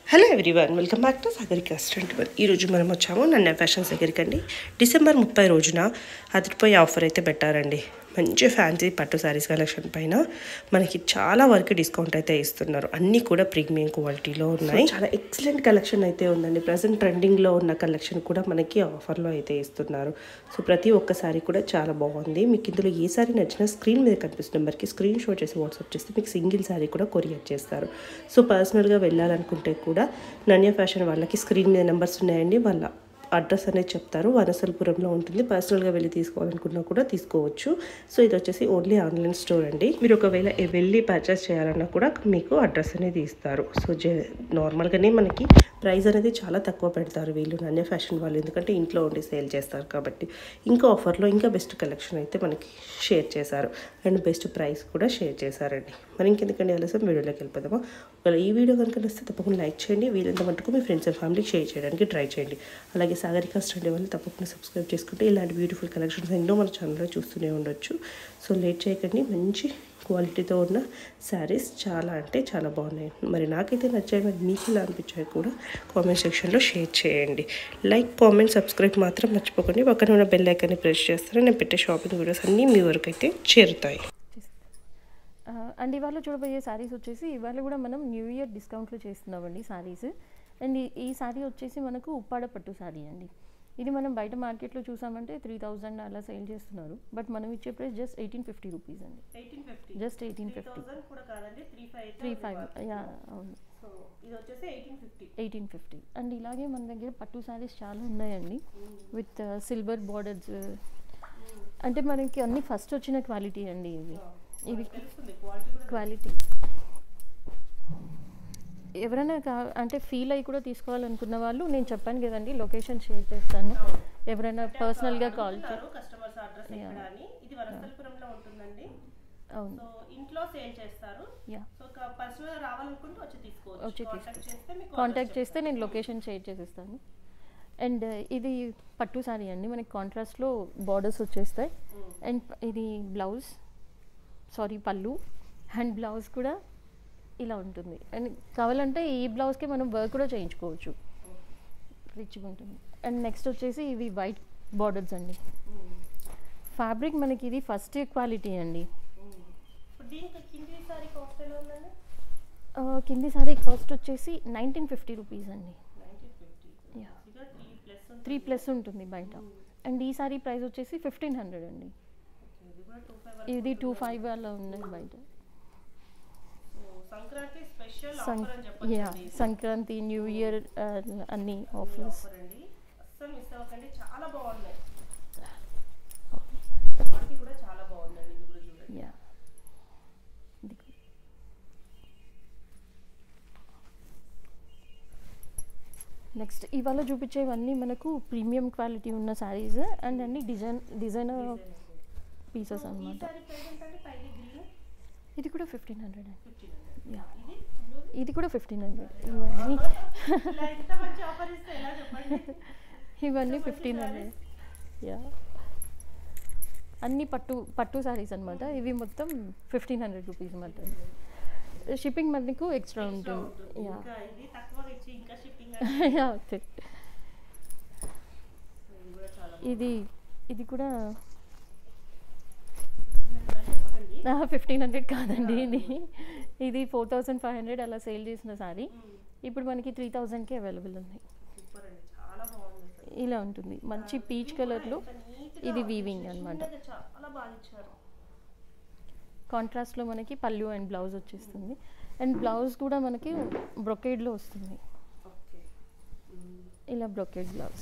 Hello everyone welcome back to Sagarika restaurant ఈరోజు మనం వచ్చాము నన్న ఫ్యాషన్స్ దగ్గరికి అండి డిసెంబర్ ముప్పై రోజున అదిరిపోయే ఆఫర్ అయితే పెట్టారండి మంచి ఫ్యాన్సీ పట్టు శారీస్ కలెక్షన్ పైన మనకి చాలా వరకు డిస్కౌంట్ అయితే ఇస్తున్నారు అన్నీ కూడా ప్రీమియం క్వాలిటీలో ఉన్నాయి చాలా ఎక్సలెంట్ కలెక్షన్ అయితే ఉందండి ప్రజెంట్ ట్రెండింగ్లో ఉన్న కలెక్షన్ కూడా మనకి ఆఫర్లో అయితే ఇస్తున్నారు సో ప్రతి ఒక్క సారీ కూడా చాలా బాగుంది మీకు ఇందులో ఏ సారీ నచ్చినా స్క్రీన్ మీద కనిపిస్తున్న నెంబర్కి స్క్రీన్ షాట్ చేసి వాట్సాప్ చేస్తే మీకు సింగిల్ సారీ కూడా కొరియర్ చేస్తారు సో పర్సనల్గా వెళ్ళాలనుకుంటే కూడా నన్య ఫ్యాషన్ వాళ్ళకి స్క్రీన్ మీద నెంబర్స్ ఉన్నాయండి వాళ్ళ అడ్రస్ అనేది చెప్తారు వనసల్పురంలో ఉంటుంది పర్సనల్గా వెళ్ళి తీసుకోవాలనుకున్నా కూడా తీసుకోవచ్చు సో ఇది వచ్చేసి ఓన్లీ ఆన్లైన్ స్టోర్ అండి మీరు ఒకవేళ ఏ- వెళ్ళి పర్చేస్ చేయాలన్నా కూడా మీకు అడ్రస్ అనేది ఇస్తారు సో జే నార్మల్గానే మనకి ప్రైస్ అనేది చాలా తక్కువ పెడతారు వీళ్ళు నన్య ఫ్యాషన్ వాళ్ళు ఎందుకంటే ఇంట్లో ఉండి సేల్ చేస్తారు కాబట్టి ఇంకా ఆఫర్లో ఇంకా బెస్ట్ కలెక్షన్ అయితే మనకి షేర్ చేశారు అండ్ బెస్ట్ ప్రైస్ కూడా షేర్ చేశారండి మరి ఇంకెందుకంటే ఆలస్యం వీడియోలోకి వెళ్ళిపోదామా ఒకవేళ ఈ వీడియో కనుక నచ్చితే తప్పకుండా లైక్ చేయండి వీలంత మటుకు మీ ఫ్రెండ్స్ అండ్ ఫ్యామిలీకి షేర్ చేయడానికి ట్రై చేయండి అలాగే సాగరిక స్టడీ వాళ్ళు తప్పకుండా సబ్స్క్రైబ్ చేసుకుంటే ఇలాంటి బ్యూటిఫుల్ కలెక్షన్స్ ఎన్నో మన ఛానల్లో చూస్తూనే ఉండొచ్చు సో లేట్ చేయకండి మంచి క్వాలిటీతో ఉన్న శారీస్ చాలా అంటే చాలా బాగున్నాయి మరి నాకైతే నచ్చాయి మరి మీకు ఇలా అనిపించాయి కూడా కామెంట్ సెక్షన్లో షేర్ చేయండి లైక్ కామెంట్ సబ్స్క్రైబ్ మాత్రం మర్చిపోకండి పక్కన ఉన్న బెల్ ఐకాన్ని ప్రెస్ చేస్తారు నేను పెట్టే షాపింగ్ వీడియోస్ అన్నీ మీ వరకు అయితే చేరుతాయి ఆ, అండ్ ఇవాళ చూడబోయే శారీస్ వచ్చేసి ఇవాళ కూడా మనం న్యూ ఇయర్ డిస్కౌంట్లో చేస్తున్నామండి శారీస్ అండ్ ఈ- ఈ శారీ వచ్చేసి మనకు ఉప్పాడ పట్టు శారీ అండి ఇది మనం బయట మార్కెట్లో చూసామంటే త్రీ థౌజండ్ అలా సేల్ చేస్తున్నారు బట్ మనం ఇచ్చే price just eighteen fifty rupees అండి just eighteen fifty three five yeah అవును ఎయిటీన్ ఫిఫ్టీ అండ్ ఇలాగే మన దగ్గర పట్టు శారీస్ చాలా ఉన్నాయండి విత్ సిల్వర్ బార్డర్స్ అంటే మనకి అన్ని ఫస్ట్ వచ్చిన క్వాలిటీ అండి ఇవి ఇవి క్వాలిటీ ఎవరైనా కా అంటే ఫీల్ అయ్యి కూడా తీసుకోవాలనుకున్న వాళ్ళు నేను చెప్పాను కదండి లొకేషన్ షేర్ చేస్తాను ఎవరైనా పర్సనల్గా కాల్ చే కస్టమర్స్ అడ్రస్ Yeah. ఎక్కడ అని ఇది వనస్థలపురంలో ఉంటుందండి అవును సో ఇంట్లో సేల్ చేస్తారు యా సో పర్సనల్ గా రావాలనుకుంటే వచ్చి తీసుకోవచ్చు వచ్చి కాంటాక్ట్ చేస్తే మీకు కాంటాక్ట్ చేస్తే నేను లొకేషన్ షేర్ చేసేస్తాను అండ్ ఇది పట్టు శారీ అండి మనకి కాంట్రాస్ట్లో బార్డర్స్ వచ్చేస్తాయి అండ్ ఇది blouse sari pallu and blouse కూడా ఇలా ఉంటుంది అండ్ కావాలంటే ఈ బ్లౌజ్కి మనం వర్క్ కూడా చేయించుకోవచ్చు రిచ్గా ఉంటుంది అండ్ నెక్స్ట్ వచ్చేసి ఇవి వైట్ బార్డర్స్ అండి ఫ్యాబ్రిక్ మనకి ఇది ఫస్ట్ క్వాలిటీ అండి ఇప్పుడు దీనికి కింది సారీ కాస్ట్ ఎలా ఉందండి ఆ, కింది సారీ కాస్ట్ వచ్చేసి నైన్టీన్ ఫిఫ్టీ రూపీస్ అండి నైన్టీన్ ఫిఫ్టీ యా ఇక త్రీ ప్లస్ త్రీ ప్లస్ ఉంటుంది బయట అండ్ ఈ సారీ ప్రైస్ వచ్చేసి ఫిఫ్టీన్ హండ్రెడ్ అండి ఇది కూడా టూ ఫైవ్ ఇది టూ ఫైవ్ అలా ఉన్నాయి బయట సంక్రాంతి స్పెషల్ సం ఆఫర్ అని చెప్పొచ్చు యా సంక్రాంతి న్యూ ఇయర్ అన్ని ఆఫర్స్ ఆఫర్ అండి అస్సలు మిస్ అవ్వకండి చాలా బాగున్నాయి క్వాలిటీ కూడా చాలా బాగుందండి ఇది కూడా చూడండి యా నెక్స్ట్ ఇవాళ చూపించేవన్నీ మనకు ప్రీమియం క్వాలిటీ ఉన్న శారీస్ అండ్ అన్ని డిజైన్ డిజైనర్ పీసెస్ ఈ అన్నమాట సారీ ప్రైస్ ఎంత అండి పైది గ్రీన్ ఇది కూడా ఫిఫ్టీన్ హండ్రెడ్ అండి ఫిఫ్టీన్ హండ్రెడ్ యా ఇది ఇది కూడా ఫిఫ్టీన్ హండ్రెడ్ ఇవన్నీ ఇలా ఎంత మంచి ఆఫర్ ఇస్తే ఎలా చెప్పండి ఇవన్నీ ఫిఫ్టీన్ హండ్రెడ్ యా అన్ని పట్టు పట్టు శారీస్ అనమాట ఇవి మొత్తం ఫిఫ్టీన్ హండ్రెడ్ రూపీస్ అన్నమాట షిప్పింగ్ మనకు ఎక్స్ట్రా ఉంటుంది యా ఇంకా ఇది తక్కువ ఇచ్చి ఇంకా షిప్పింగ్ యా ఓకే ఇది కూడా చాలా ఇది ఇది కూడా బాగుంది ఫిఫ్టీన్ హండ్రెడ్ కాదండి ఇది ఇది ఫోర్ థౌజండ్ ఫైవ్ హండ్రెడ్ అలా సేల్ చేసిన సారీ ఇప్పుడు మనకి త్రీ థౌజండ్కి అవైలబుల్ ఉంది సూపర్ అండి చాలా బాగుంది అసలు ఇలా ఉంటుంది మంచి పీచ్ కలర్లో ఇది వీవింగ్ అన్నమాట చిన్నగా చాలా బాగా ఇచ్చారు కాంట్రాస్ట్లో మనకి పళ్ళు అండ్ బ్లౌజ్ వచ్చేస్తుంది అండ్ బ్లౌజ్ కూడా మనకి బ్రొకేడ్లో వస్తుంది ఓకే ఇలా brocade blouse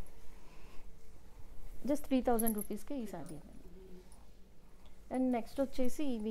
just three thousand రూపీస్కి ఈ సారీ అండ్ నెక్స్ట్ వచ్చేసి ఇవి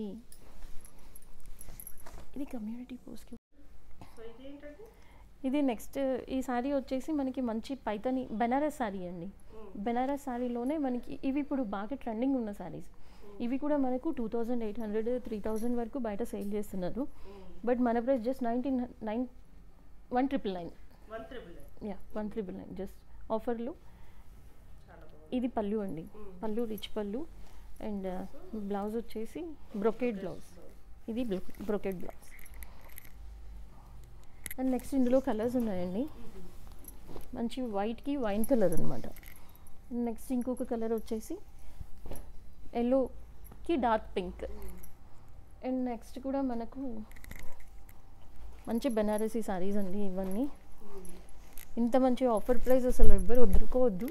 ఇది కమ్యూనిటీ పోస్ట్కి సో ఇదేంటండి ఇది నెక్స్ట్ ఈ శారీ వచ్చేసి మనకి మంచి పైతని బెనారస్ శారీ అండి బెనారస్ శారీలోనే మనకి ఇవి ఇప్పుడు బాగా ట్రెండింగ్ ఉన్న శారీస్ ఇవి కూడా మనకు two thousand eight hundred three thousand వరకు బయట సేల్ చేస్తున్నారు బట్ మన price just nineteen nine one triple nine one triple yeah one triple nine just ఆఫర్లో చాలా బాగుంది ఇది పళ్ళు అండి pallu rich pallu and blouse వచ్చేసి బ్రొకేడ్ బ్లౌజ్ ఇది బ్రొకేడ్ బ్లౌజ్ అండ్ నెక్స్ట్ ఇందులో కలర్స్ ఉన్నాయండి మంచి వైట్కి వైన్ కలర్ అనమాట నెక్స్ట్ ఇంకొక కలర్ వచ్చేసి ఎల్లోకి డార్క్ పింక్ అండ్ నెక్స్ట్ కూడా మనకు మంచి బెనారసీ శారీస్ అండి ఇవన్నీ ఇంత మంచి ఆఫర్ ప్రైస్ అసలు ఎవ్వరు వదులుకోవద్దు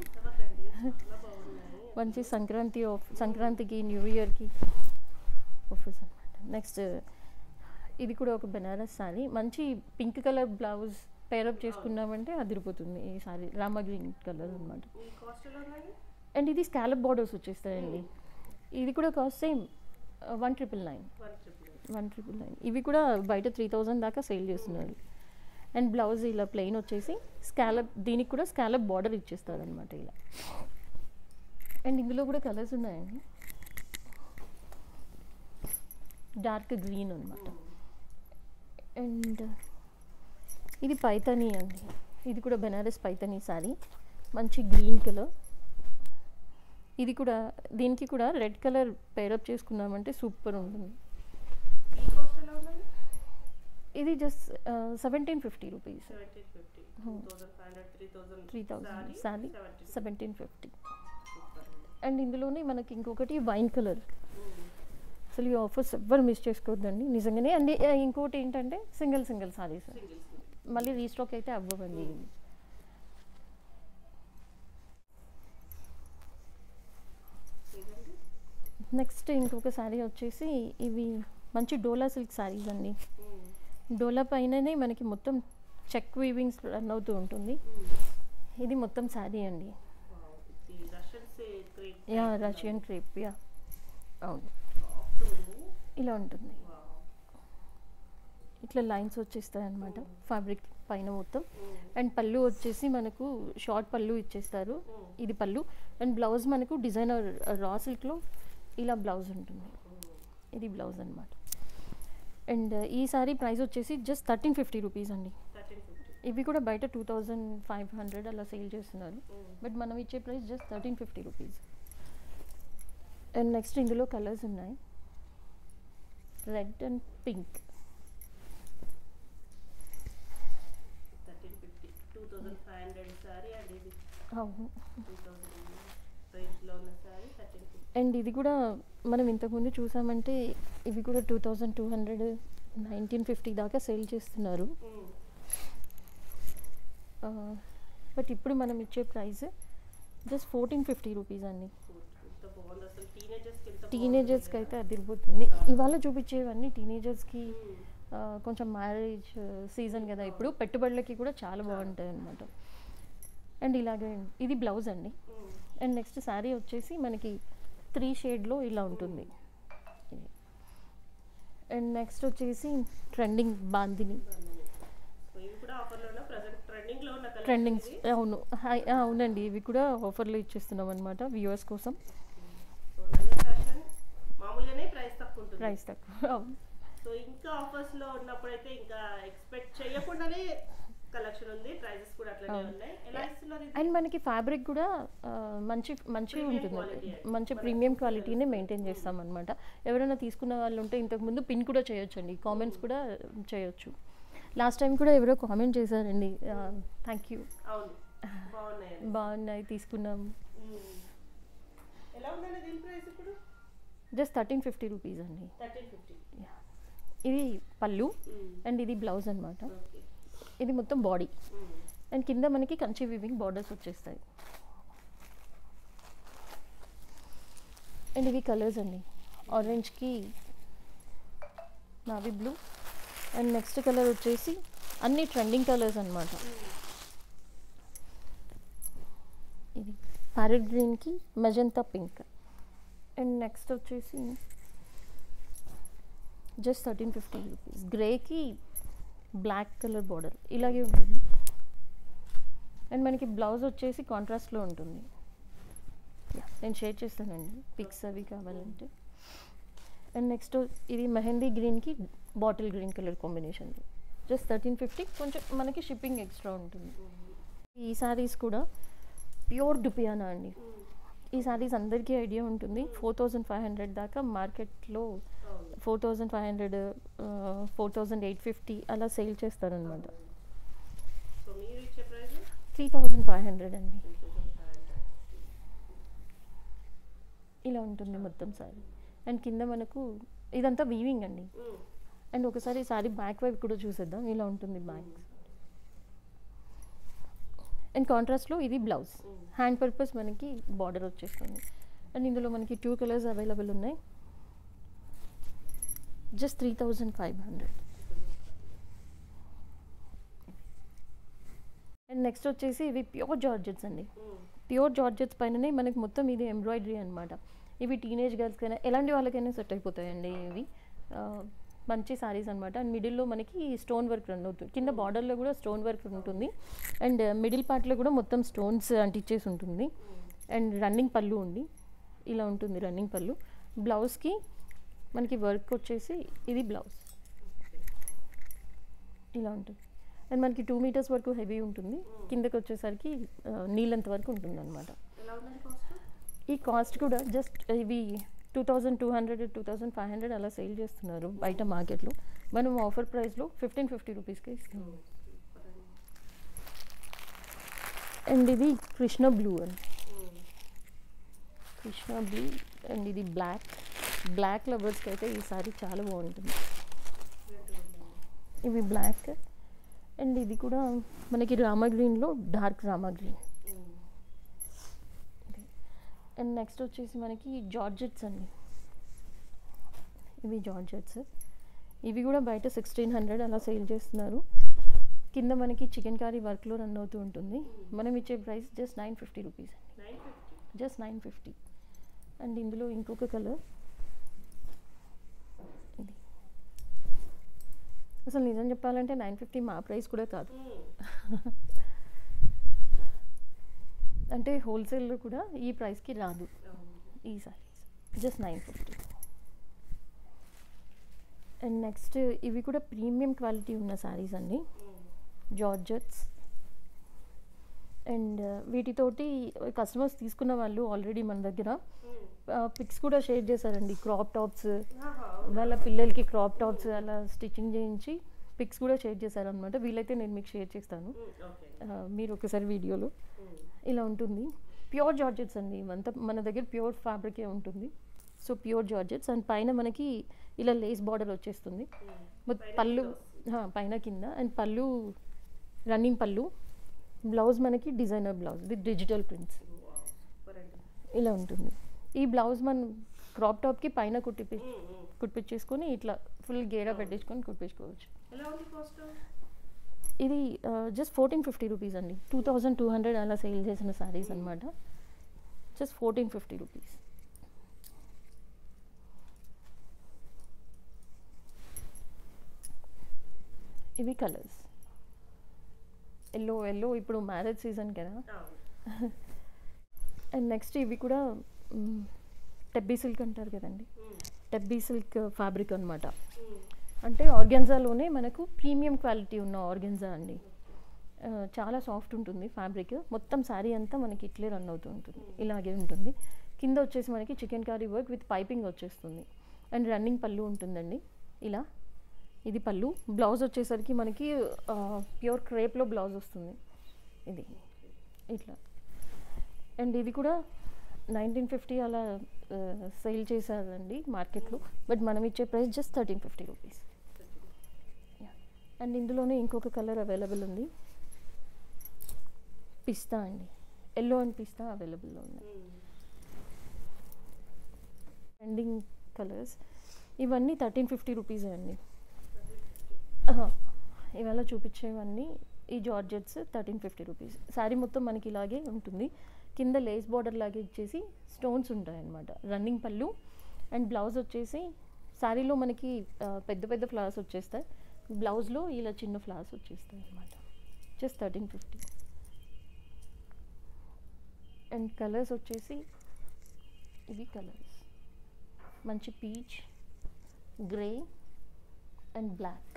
మంచి సంక్రాంతి ఆఫ్ సంక్రాంతికి న్యూ ఇయర్కి ఆఫర్స్ అనమాట నెక్స్ట్ ఇది కూడా ఒక బెనారస్ శారీ మంచి పింక్ కలర్ బ్లౌజ్ పేరప్ చేసుకున్నామంటే అదిరిపోతుంది ఈ శారీ రామా గ్రీన్ కలర్ అనమాట ఈ కాస్ట్ ఎలా ఉందండి అండ్ ఇది స్కాలప్ బార్డర్స్ వచ్చేస్తాయండి ఇది కూడా cost same one triple nine one triple one triple nine ఇవి కూడా బయట త్రీ థౌజండ్ దాకా సేల్ చేస్తున్నారు అండ్ బ్లౌజ్ ఇలా ప్లెయిన్ వచ్చేసి స్కాలప్ దీనికి కూడా స్కాలప్ బార్డర్ ఇచ్చేస్తారు అనమాట ఇలా అండ్ ఇందులో కూడా కలర్స్ ఉన్నాయండి డార్క్ గ్రీన్ అనమాట అండ్ ఇది పైతనీ అండి ఇది కూడా బెనారస్ పైతనీ శారీ మంచి గ్రీన్ కలర్ ఇది కూడా దీనికి కూడా రెడ్ కలర్ పేరప్ చేసుకున్నామంటే సూపర్ ఉంటుంది ఈ కాస్ట్ ఎలా ఉందండి ఇది just seventeen fifty rupees seventeen fifty two thousand five hundred three thousand three thousand sari seventeen seventeen fifty super and ఇందులోనే మనకి ఇంకొకటి వైన్ కలర్ అసలు ఈ ఆఫర్స్ ఎవ్వరు మిస్ చేసుకోవద్దండి నిజంగానే అండ్ ఆ, ఇంకోటి ఏంటంటే సింగిల్ సింగిల్ సారీస్ సింగిల్స్ మళ్ళీ రీస్టాక్ అయితే అవ్వవండి ఇదండి నెక్స్ట్ ఇంకొక శారీ వచ్చేసి ఇవి మంచి డోలా సిల్క్ శారీస్ అండి డోలా పైననే మనకి మొత్తం చెక్ వీవింగ్స్ రన్ అవుతూ ఉంటుంది ఇది మొత్తం శారీ అండి ఈ Russians cream yeah Russian crepe yeah అవును ఇలా ఉంటుంది ఇట్లా లైన్స్ వచ్చేస్తాయి అనమాట ఫ్యాబ్రిక్ పైన మొత్తం అండ్ పళ్ళు వచ్చేసి మనకు షార్ట్ పళ్ళు ఇచ్చేస్తారు ఇది పళ్ళు అండ్ బ్లౌజ్ మనకు డిజైనర్ రా సిల్క్లో ఇలా బ్లౌజ్ ఉంటుంది ఇది బ్లౌజ్ అనమాట అండ్ ఈ సారీ ప్రైస్ వచ్చేసి జస్ట్ థర్టీన్ ఫిఫ్టీ రూపీస్ అండి థర్టీన్ ఫిఫ్టీ ఇవి కూడా బయట టూ థౌజండ్ ఫైవ్ హండ్రెడ్ అలా సేల్ చేస్తున్నారు బట్ మనం ఇచ్చే price just thirteen fifty rupees and next ఇందులో కలర్స్ ఉన్నాయి red and pink thirteen fifty two thousand five hundred sari and ఇది అవును టూ థౌసండ్ రేంజ్లో ఉన్న సారీ థర్టీన్ ఫిఫ్టీ అండ్ ఇది కూడా మనం ఇంతకుముందు చూసామంటే ఇవి కూడా two thousand two hundred nineteen fifty దాకా సేల్ చేస్తున్నారు బట్ ఇప్పుడు మనం ఇచ్చే price just fourteen fifty rupees అండి ఎంత బాగుంది అసలు టీనేజర్స్కి ఎంత టీనేజర్స్కి అయితే అదిరిపోతుంది ఇవాళ చూపించేవన్నీ టీనేజర్స్కి కొంచెం మ్యారేజ్ సీజన్ కదా ఇప్పుడు పెట్టుబడులకి కూడా చాలా బాగుంటాయి అనమాట అండ్ ఇలాగే ఇది బ్లౌజ్ అండి అండ్ నెక్స్ట్ శారీ వచ్చేసి మనకి త్రీ షేడ్లో ఇలా ఉంటుంది ఇది. అండ్ నెక్స్ట్ వచ్చేసి ట్రెండింగ్ బాందిని సో ఇవి కూడా ఆఫర్లో ఉన్న ప్రజెంట్ ట్రెండింగ్లో ఉన్న కలర్ ట్రెండింగ్ అవును హై అవునండి ఇవి కూడా ఆఫర్లో ఇచ్చేస్తున్నాం అనమాట వ్యూవర్స్ కోసం సో నన్ను ఫ్యాషన్ మామూలుగానే ప్రైస్ తక్కువ ఉంటుంది ప్రైస్ తక్కువ అవును సో ఇంకా ఆఫర్స్ లో ఉన్నప్పుడైతే ఇంకా ఎక్స్పెక్ట్ చేయకుండానే కలెక్షన్ ఉంది ప్రైజెస్ కూడా అట్లనే అవును. ఉన్నాయి ఎలా ఇస్తున్నారు ఇది? అండ్ మనకి ఫ్యాబ్రిక్ కూడా ఆ, మంచి మంచిగా Premium ఉంటుంది quality అండి. మంచి ప్రీమియం క్వాలిటీనే మెయింటైన్ చేస్తాం అనమాట ఎవరైనా తీసుకున్న వాళ్ళు ఉంటే ఇంతకుముందు పిన్ కూడా చేయొచ్చు అండి కామెంట్స్ కూడా చేయొచ్చు లాస్ట్ టైం కూడా ఎవరో కామెంట్ చేశారండి థ్యాంక్ యూ అవును బాగున్నాయి బాగున్నాయి తీసుకున్నాం ఎలా ఉందండి దీని ప్రైస్ ఇప్పుడు జస్ట్ థర్టీన్ ఫిఫ్టీ రూపీస్ అండి థర్టీన్ ఫిఫ్టీ Yeah. ఇది పళ్ళు అండ్ ఇది బ్లౌజ్ అనమాట ఓకే ఇది మొత్తం బాడీ అండ్ కింద మనకి కంచి వివింగ్ బార్డర్స్ వచ్చేస్తాయి అండ్ ఇవి కలర్స్ అండి ఆరెంజ్కి navy blue and next colour వచ్చేసి అన్ని ట్రెండింగ్ కలర్స్ అనమాట ఇది ప్యారెట్ గ్రీన్కి మెజంతా పింక్ అండ్ నెక్స్ట్ వచ్చేసి జస్ట్ థర్టీన్ ఫిఫ్టీ రూపీస్ గ్రేకి బ్లాక్ కలర్ బార్డర్ ఇలాగే ఉంటుంది అండ్ మనకి బ్లౌజ్ వచ్చేసి కాంట్రాస్ట్లో ఉంటుంది Yeah, నేను షేర్ చేస్తానండి పిక్స్ అవి కావాలంటే అండ్ నెక్స్ట్ ఇది మెహందీ గ్రీన్కి bottle green colour combination just thirteen fifty కొంచెం మనకి షిప్పింగ్ ఎక్స్ట్రా ఉంటుంది ఈ సారీస్ కూడా ప్యూర్ డుపియానా అండి ఈ సారీస్ అందరికీ ఐడియా ఉంటుంది ఫోర్ థౌజండ్ ఫైవ్ హండ్రెడ్ దాకా మార్కెట్లో అవును four thousand five hundred four thousand eight fifty అలా సేల్ చేస్తారనమాట సో మీరు ఇచ్చే price three thousand five hundred అండి ఇలా ఉంటుంది మొత్తం సారీ అండ్ కింద మనకు ఇదంతా వీవింగ్ అండి అండ్ ఒకసారి సారీ బ్యాక్ వైపు కూడా చూసేద్దాం ఇలా ఉంటుంది బ్యాక్ అండ్ కాంట్రాస్ట్లో ఇది బ్లౌజ్ హ్యాండ్ పర్పస్ మనకి బార్డర్ వచ్చేస్తుంది అండ్ ఇందులో మనకి టూ కలర్స్ అవైలబుల్ ఉన్నాయి just three thousand five hundred and next వచ్చేసి ఇవి ప్యూర్ జార్జెట్స్ అండి ప్యూర్ జార్జెట్స్ పైననే మనకి మొత్తం ఇది ఎంబ్రాయిడరీ అనమాట ఇవి టీనేజ్ గర్ల్స్కైనా ఎలాంటి వాళ్ళకైనా సెట్ అయిపోతాయండి ఇవి ఆ, మంచి సారీస్ అనమాట అండ్ మిడిల్లో మనకి స్టోన్ వర్క్ రన్ అవుతుంది కింద బార్డర్లో కూడా స్టోన్ వర్క్ ఉంటుంది అండ్ మిడిల్ పార్ట్లో కూడా మొత్తం స్టోన్స్ అంటించేసి ఉంటుంది అండ్ రన్నింగ్ పళ్ళు ఉంది ఇలా ఉంటుంది రన్నింగ్ పళ్ళు బ్లౌజ్కి మనకి వర్క్ వచ్చేసి ఇది బ్లౌజ్ ఇలా ఉంటుంది అండ్ మనకి టూ మీటర్స్ వరకు హెవీ ఉంటుంది కిందకి వచ్చేసరికి ఆ, నీళ్ళంత వరకు ఉంటుంది అనమాట ఎలా ఉందండి కాస్ట్ ఈ కాస్ట్ కూడా జస్ట్ ఇవి two thousand two hundred two thousand five hundred అలా సేల్ చేస్తున్నారు బయట మార్కెట్లో మనం ఆఫర్ ప్రైస్లో ఫిఫ్టీన్ ఫిఫ్టీ రూపీస్కి ఇస్తున్నాం అండ్ ఇది కృష్ణ బ్లూ అండి కృష్ణ బ్లూ అండ్ ఇది బ్లాక్ బ్లాక్ లవర్స్కి అయితే ఈ సారీ చాలా బాగుంటుంది ఇవి బ్లాక్ అండ్ ఇది కూడా మనకి రామా గ్రీన్లో dark Rama green and next వచ్చేసి మనకి జార్జెట్స్ అండి ఇవి జార్జెట్స్ ఇవి కూడా బయట సిక్స్టీన్ హండ్రెడ్ అలా సేల్ చేస్తున్నారు కింద మనకి చికెన్ కర్రీ వర్క్లో రన్ అవుతూ ఉంటుంది మనం ఇచ్చే price just nine fifty rupees అండి nine fifty just nine fifty and ఇందులో ఇంకొక కలర్ ఇది అసలు నిజం చెప్పాలంటే నైన్ ఫిఫ్టీ మా ప్రైస్ కూడా కాదు అంటే హోల్సేల్లో కూడా ఈ ప్రైస్కి రాదు ఈ saris just nine fifty and next ఇవి కూడా ప్రీమియం క్వాలిటీ ఉన్న సారీస్ అండి జార్జెట్స్ అండ్ వీటితోటి కస్టమర్స్ తీసుకున్న వాళ్ళు ఆల్రెడీ మన దగ్గర పిక్స్ కూడా షేర్ చేశారండి క్రాప్ టాప్స్ వాళ్ళ పిల్లలకి క్రాప్ టాప్స్ అలా స్టిచ్చింగ్ చేయించి పిక్స్ కూడా షేర్ చేశారనమాట వీలైతే నేను మీకు షేర్ చేస్తాను ఓకే ఆ, మీరు ఒకసారి వీడియోలో ఇలా ఉంటుంది ప్యూర్ జార్జెట్స్ అండి ఇవంతా మన దగ్గర ప్యూర్ ఫ్యాబ్రికే ఉంటుంది సో ప్యూర్ జార్జెట్స్ అండ్ పైన మనకి ఇలా లేస్ బార్డర్ వచ్చేస్తుంది మొత్ పళ్ళు ఆ, పైన కింద అండ్ పళ్ళు రన్నింగ్ పళ్ళు బ్లౌజ్ మనకి designer blouse with digital prints ఇలా ఉంటుంది ఈ బ్లౌజ్ మనం క్రాప్ టాప్కి పైన కుట్టిపి కుట్టించేసుకొని ఇట్లా ఫుల్ గేరా పెట్టించుకొని కుట్టించుకోవచ్చు ఎలా ఉంది కాస్ట్ ఇది జస్ట్ ఫోర్టీన్ ఫిఫ్టీ రూపీస్ అండి టూ థౌజండ్ టూ హండ్రెడ్ అలా సేల్ చేసిన శారీస్ అనమాట జస్ట్ ఫోర్టీన్ ఫిఫ్టీ రూపీస్ ఇవి కలర్స్ ఎల్లో ఎల్లో ఇప్పుడు మ్యారేజ్ సీజన్ కదా అండ్ నెక్స్ట్ ఇవి కూడా టెబ్బీ సిల్క్ అంటారు కదండి టెబ్బీ సిల్క్ ఫ్యాబ్రిక్ అనమాట అంటే ఆర్గెన్జాలోనే మనకు ప్రీమియం క్వాలిటీ ఉన్న ఆర్గెన్జా అండి ఆ, చాలా సాఫ్ట్ ఉంటుంది ఫ్యాబ్రిక్ మొత్తం శారీ అంతా మనకి ఇట్లే రన్ అవుతూ ఉంటుంది ఇలాగే ఉంటుంది కింద వచ్చేసి మనకి chicken curry work with piping వచ్చేస్తుంది అండ్ రన్నింగ్ పళ్ళు ఉంటుందండి ఇలా ఇది పళ్ళు బ్లౌజ్ వచ్చేసరికి మనకి ప్యూర్ క్రేప్లో బ్లౌజ్ వస్తుంది ఇది ఇట్లా అండ్ ఇది కూడా నైన్టీన్ ఫిఫ్టీ అలా సేల్ చేశారండి మార్కెట్లో బట్ మనం ఇచ్చే price just thirteen fifty rupees and ఇందులోనే ఇంకొక కలర్ అవైలబుల్ ఉంది పిస్తా అండి ఎల్లో అండ్ పిస్తా అవైలబుల్లో ఉన్నాయి ట్రెండింగ్ కలర్స్ ఇవన్నీ థర్టీన్ ఫిఫ్టీ రూపీసే అండి ఆహా, ఇవాళ చూపించేవన్నీ ఈ georgettes thirteen fifty rupees sari మొత్తం మనకి ఇలాగే ఉంటుంది కింద లేస్ బార్డర్ లాగే ఇచ్చేసి స్టోన్స్ ఉంటాయి అన్నమాట రన్నింగ్ పళ్ళు అండ్ బ్లౌజ్ వచ్చేసి శారీలో మనకి ఆ, పెద్ద పెద్ద ఫ్లవర్స్ వచ్చేస్తాయి బ్లౌజ్లో ఇలా చిన్న ఫ్లవర్స్ వచ్చేస్తాయి అన్నమాట just thirteen fifty and colours వచ్చేసి ఇవి కలర్స్ మంచి పీచ్ గ్రే అండ్ బ్లాక్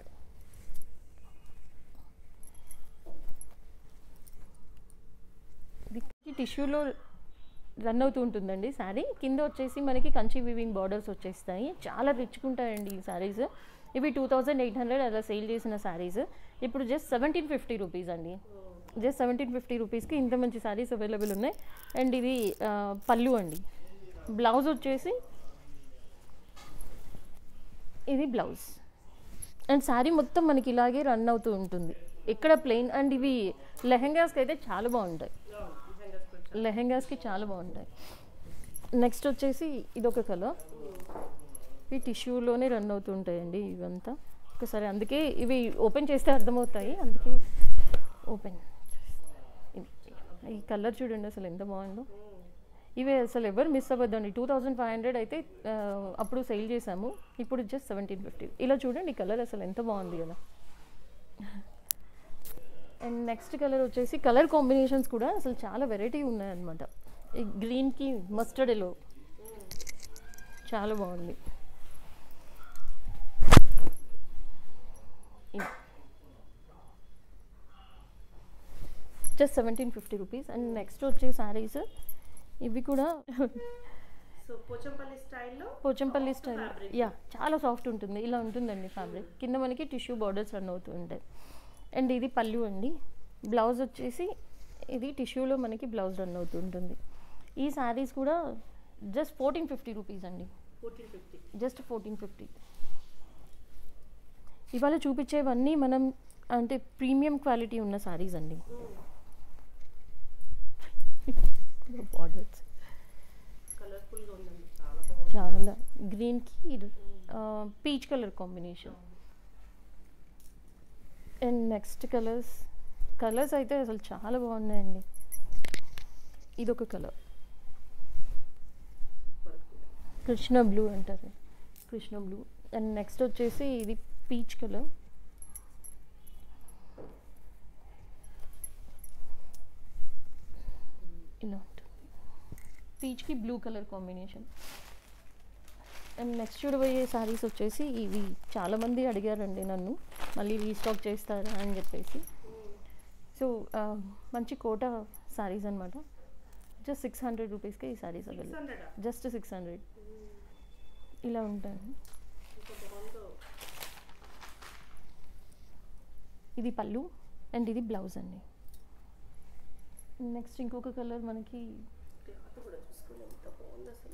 ఇది టిష్యూలో రన్ అవుతూ ఉంటుందండి శారీ కింద వచ్చేసి మనకి కంచి వివింగ్ బార్డర్స్ వచ్చేస్తాయి చాలా రిచ్గా ఉంటాయండి ఈ శారీస్ ఇవి టూ థౌజండ్ ఎయిట్ హండ్రెడ్ అలా సేల్ చేసిన శారీస్ ఇప్పుడు జస్ట్ సెవెంటీన్ ఫిఫ్టీ రూపీస్ అండి జస్ట్ సెవెంటీన్ ఫిఫ్టీ రూపీస్కి ఇంత మంచి శారీస్ అవైలబుల్ ఉన్నాయి అండ్ ఇది ఆ, పళ్ళు అండి బ్లౌజ్ వచ్చేసి ఇది బ్లౌజ్ అండ్ శారీ మొత్తం మనకి ఇలాగే రన్ అవుతూ ఉంటుంది ఇక్కడ ప్లెయిన్ అండ్ ఇవి లెహెంగాస్కి అయితే చాలా బాగుంటాయి లెహెంగాస్కి చాలా బాగుంటాయి నెక్స్ట్ వచ్చేసి ఇదొక కలర్ ఇవి టిష్యూలోనే రన్ అవుతూ ఉంటాయండి ఇవంతా ఒకసారి అందుకే ఇవి ఓపెన్ చేస్తే అర్థమవుతాయి అందుకే ఓపెన్ ఈ కలర్ చూడండి అసలు ఎంత బాగుందో ఇవి అసలు ఎవరు మిస్ అవ్వద్దండి టూ థౌజండ్ ఫైవ్ హండ్రెడ్ అయితే ఆ, అప్పుడు సేల్ చేసాము ఇప్పుడు జస్ట్ సెవెంటీన్ ఫిఫ్టీ ఇలా చూడండి ఈ కలర్ అసలు ఎంత బాగుంది కదా అండ్ నెక్స్ట్ కలర్ వచ్చేసి కలర్ కాంబినేషన్స్ కూడా అసలు చాలా వెరైటీ ఉన్నాయన్నమాట ఈ గ్రీన్కి మస్టర్డ్ ఎలో చాలా బాగుంది just seventeen fifty rupees and next వచ్చే శారీస్ ఇవి కూడా సో పోచంపల్లి స్టైల్లో పోచంపల్లి స్టైల్ యా చాలా సాఫ్ట్ ఉంటుంది ఇలా ఉంటుందండి ఫ్యాబ్రిక్ కింద మనకి టిష్యూ బార్డర్స్ రన్ అవుతూ ఉంటాయి అండ్ ఇది పళ్ళు అండి బ్లౌజ్ వచ్చేసి ఇది టిష్యూలో మనకి బ్లౌజ్ రన్ అవుతూ ఉంటుంది ఈ శారీస్ కూడా జస్ట్ ఫోర్టీన్ ఫిఫ్టీ రూపీస్ అండి fourteen fifty just fourteen fifty ఇవాళ చూపించేవన్నీ మనం అంటే ప్రీమియం క్వాలిటీ ఉన్న శారీస్ అండి బార్డర్స్ కలర్ఫుల్గా ఉందండి చాలా బాగుంది చాలా గ్రీన్కి peach colour combination and next colours colours అయితే అసలు చాలా బాగున్నాయండి ఇదొక కలర్ కృష్ణ బ్లూ అంటారు కృష్ణ బ్లూ అండ్ నెక్స్ట్ వచ్చేసి ఇది పీచ్ కలర్ ఇలా ఉంటుంది పీచ్కి blue colour combination and next చూడబోయే శారీస్ వచ్చేసి ఇవి చాలామంది అడిగారండి నన్ను మళ్ళీ రీస్టాక్ చేస్తారా అని చెప్పేసి సో మంచి కోట శారీస్ అనమాట జస్ట్ సిక్స్ హండ్రెడ్ రూపీస్కి ఈ saris available hundred just six hundred ఇలా ఉంటాయి ఇది పళ్ళు అండ్ ఇది బ్లౌజ్ అండి నెక్స్ట్ ఇంకొక కలర్ మనకి క్లాత్ కూడా చూసుకోండి ఎంత బాగుంది అసలు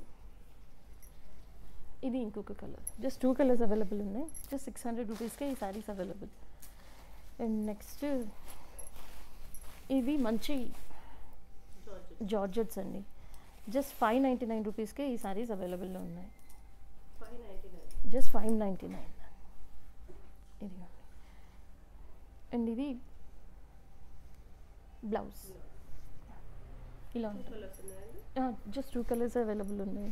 ఇది ఇంకొక colour just two colours available ఉన్నాయి జస్ట్ సిక్స్ హండ్రెడ్ రూపీస్కే ఈ శారీస్ అవైలబుల్ అండ్ నెక్స్ట్ ఇది మంచి జార్జెట్ జార్జెట్స్ అండి జస్ట్ ఫైవ్ నైంటీ నైన్ రూపీస్కే ఈ శారీస్ అవైలబుల్లో ఉన్నాయి five ninety nine just five ninety nine ఇది అండ్ ఇది బ్లౌజ్ ఇలా ఉంటుంది కలర్స్ ఉన్నాయండి జస్ట్ టూ కలర్స్ అవైలబుల్ ఉన్నాయి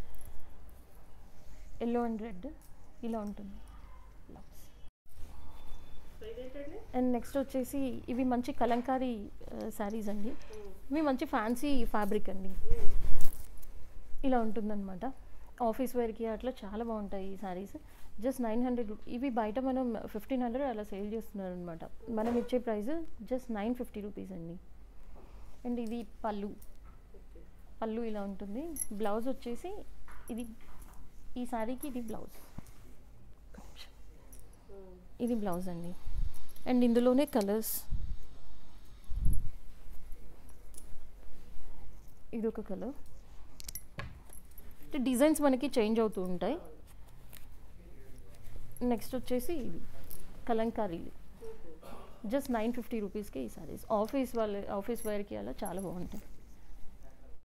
ఎల్లో అండ్ రెడ్ ఇలా ఉంటుంది బ్లౌజ్ సో ఇదేంటండి అండ్ నెక్స్ట్ వచ్చేసి ఇవి మంచి కలంకారీ శారీస్ అండి ఇవి మంచి ఫ్యాన్సీ ఫ్యాబ్రిక్ అండి ఇలా ఉంటుందన్నమాట ఆఫీస్ వేర్కి అట్లా చాలా బాగుంటాయి ఈ శారీస్ జస్ట్ నైన్ హండ్రెడ్ ఇవి బయట మనం ఫిఫ్టీన్ హండ్రెడ్ అలా సేల్ చేస్తున్నారు అనమాట మనం ఇచ్చే price just nine fifty rupees అండి అండ్ ఇది పళ్ళు ఓకే పళ్ళు ఇలా ఉంటుంది బ్లౌజ్ వచ్చేసి ఇది ఈ శారీకి ఇది బ్లౌజ్ ఇది బ్లౌజ్ అండి అండ్ ఇందులోనే కలర్స్ ఇది ఒక కలర్ డిజైన్స్ మనకి చేంజ్ అవుతూ ఉంటాయి నెక్స్ట్ వచ్చేసి ఇది కలంకారీ జస్ట్ నైన్ ఫిఫ్టీ రూపీస్కి ఈ సారీస్ ఆఫీస్ వాళ్ళ ఆఫీస్ వేర్కి అలా చాలా బాగుంటాయి